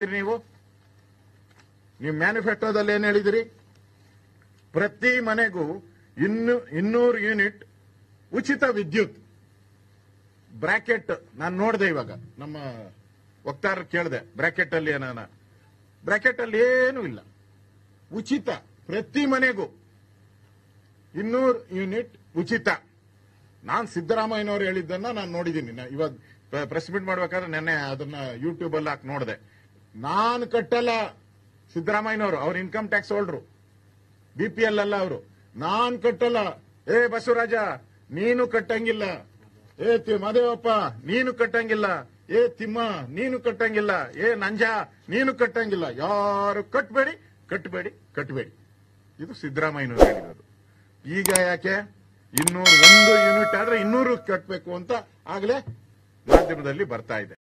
ನೀವು ನೀವು ಮ್ಯಾನುಫ್ಯಾಕ್ಚರದಲ್ಲಿ ಏನ್ ಹೇಳಿದಿರಿ ಪ್ರತಿ ಮನೆಗೂ ಇನ್ನು ಇನ್ನೂರು ಯೂನಿಟ್ ಉಚಿತ ವಿದ್ಯುತ್ ಬ್ರಾಕೆಟ್ ನಾನು ನೋಡಿದೆ ಇವಾಗ ನಮ್ಮ ವಕ್ತಾರ ಕೇಳಿದೆ ಬ್ರಾಕೆಟ್ ಅಲ್ಲಿ ಏನಾನ ಬ್ರಾಕೆಟ್ ಅಲ್ಲಿ ಏನೂ ಇಲ್ಲ ಉಚಿತ ಪ್ರತಿ ಮನೆಗೂ ಇನ್ನೂರು ಯೂನಿಟ್ ಉಚಿತ ನಾನ್ ಸಿದ್ದರಾಮಯ್ಯನವರು ಹೇಳಿದ್ದನ್ನ ನಾನು ನೋಡಿದ್ದೀನಿ ನಾ ಇವಾಗ ಪ್ರೆಸ್ ಮೀಟ್ ಮಾಡ್ಬೇಕಾದ್ರೆ ನೆನ್ನೆ ಅದನ್ನ ಯೂಟ್ಯೂಬ್ ಅಲ್ಲಿ ಹಾಕಿ ನೋಡಿದೆ ನಾನು ಕಟ್ಟಲ್ಲ ಸಿದ್ದರಾಮಯ್ಯನವರು ಅವ್ರ ಇನ್ಕಮ್ ಟ್ಯಾಕ್ಸ್ ಹೋಲ್ಡ್ರು ಬಿ ಪಿ ಎಲ್ ಅಲ್ಲ ಅವರು ನಾನ್ ಕಟ್ಟಲ್ಲ ಏ ಬಸವರಾಜ ನೀನು ಕಟ್ಟಂಗಿಲ್ಲ ಏ ತಿ- ಮದೇವಪ್ಪ ನೀನು ಕಟ್ಟಂಗಿಲ್ಲ ಏ ತಿಮ್ಮ ನೀನು ಕಟ್ಟಂಗಿಲ್ಲ ಏ ನಂಜ ನೀನು ಕಟ್ಟಂಗಿಲ್ಲ ಯಾರು ಕಟ್ಟಬೇಡಿ ಕಟ್ಟಬೇಡಿ ಕಟ್ಟಬೇಡಿ ಇದು ಸಿದ್ದರಾಮಯ್ಯನವರು ಹೇಳಿರೋದು ಈಗ ಯಾಕೆ ಇನ್ನೂರು ಒಂದು ಯೂನಿಟ್ ಆದ್ರೆ ಇನ್ನೂರು ಕಟ್ಟಬೇಕು ಅಂತ ಆಗ್ಲೇ ಮಾಧ್ಯಮದಲ್ಲಿ ಬರ್ತಾ ಇದೆ